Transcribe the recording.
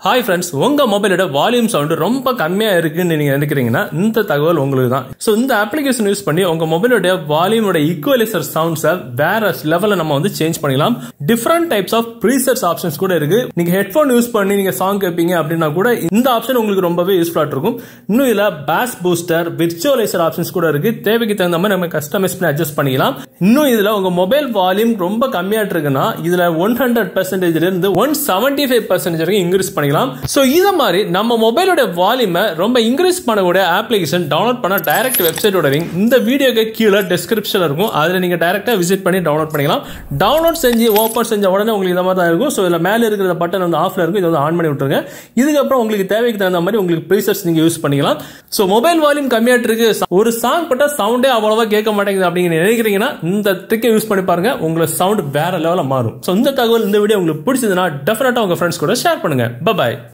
hi friends உங்க மொபைலோட volume sound ரொம்ப கம்மியா இருக்குன்னு நீங்க நினைக்கிறீங்கன்னா இந்த தகவல் உங்களுக்கு தான் ஸோ இந்த அப்ளிகேஷன் யூஸ் பண்ணி உங்க மொபைலோட வால்யூமோட ஈக்குவலைசர் சவுண்ட்ஸை வேற லெவல்ல நம்ம வந்து சேஞ்ச் பண்ணிக்கலாம் different types of presets options கூட இருக்கு நீங்க ஹெட்ஃபோன் யூஸ் பண்ணி நீங்க சாங் கேட்பீங்க அப்படின்னா கூட இந்த ஆப்ஷன் உங்களுக்கு ரொம்பவே யூஸ்ஃபுல்லா இருக்கும் இன்னும் இதுல பேஸ் பூஸ்டர் விர்ச்சுவலைசர் ஆப்ஷன்ஸ் கூட இருக்கு தேவைக்கு தகுந்த மாதிரி நம்ம கஸ்டமைஸ் பண்ணி அட்ஜஸ்ட் பண்ணிக்கலாம் இன்னும் இதுல உங்க மொபைல் வால்யூம் ரொம்ப கம்மியா இருக்குன்னா இதுல ஒன் ஹண்ட்ரட் பர்சன்டேஜ்ல இருந்து ஒன் செவன்டி ஃபைவ் பர்சன்டேஜ் வரைக்கும் இன்க்ரீஸ் பண்ணிக்கலாம் ஸோ இதை மாதிரி நம்ம மொபைலோட வால்யூமை ரொம்ப இன்க்ரீஸ் பண்ணக்கூடிய அப்ளிகேஷன் டவுன்லோட் பண்ண டைரக்ட் வெப்சைட்டோட லிங்க் இந்த வீடியோக்கு கீழே டிஸ்கிரிப்ஷன்ல இருக்கும் அதில் நீங்க டைரக்டா விசிட் பண்ணி டவுன்லோட் பண்ணிக்கலாம் டவுன்லோட் செஞ்சு ஓப்பன் செஞ்ச உடனே உங்களுக்கு இந்த மாதிரி தான் இருக்கும் ஸோ இதில் மேலே இருக்கிற பட்டன் வந்து ஆஃப்ல இருக்கும் இதை வந்து ஆன் பண்ணி விட்டுருங்க இதுக்கப்புறம் உங்களுக்கு தேவைக்கு தகுந்த மாதிரி உங்களுக்கு ப்ரீசர்ஸ் நீங்க யூஸ் பண்ணிக்கலாம் ஸோ மொபைல் வால்யூம் கம்மியாட்டு இருக்கு ஒரு சாங் பட்டா சவுண்டே அவ்வளவா கேட்க மாட்டேங்குது அப்படிங்கிற நினைக்கிறீங்கன்னா இந்த ட்ரிக்கை யூஸ் பண்ணி பாருங்க உங்களுக்கு சவுண்ட் வேற லெவலில் மாறும் ஸோ இந்த தகவல் இந்த வீடியோ உங்களுக்கு பிடிச்சதுன்னா டெஃபினட்டா உங்க ஃப்ரெண்ட்ஸ் கூட ஷேர் பண்ணுங்க பாய்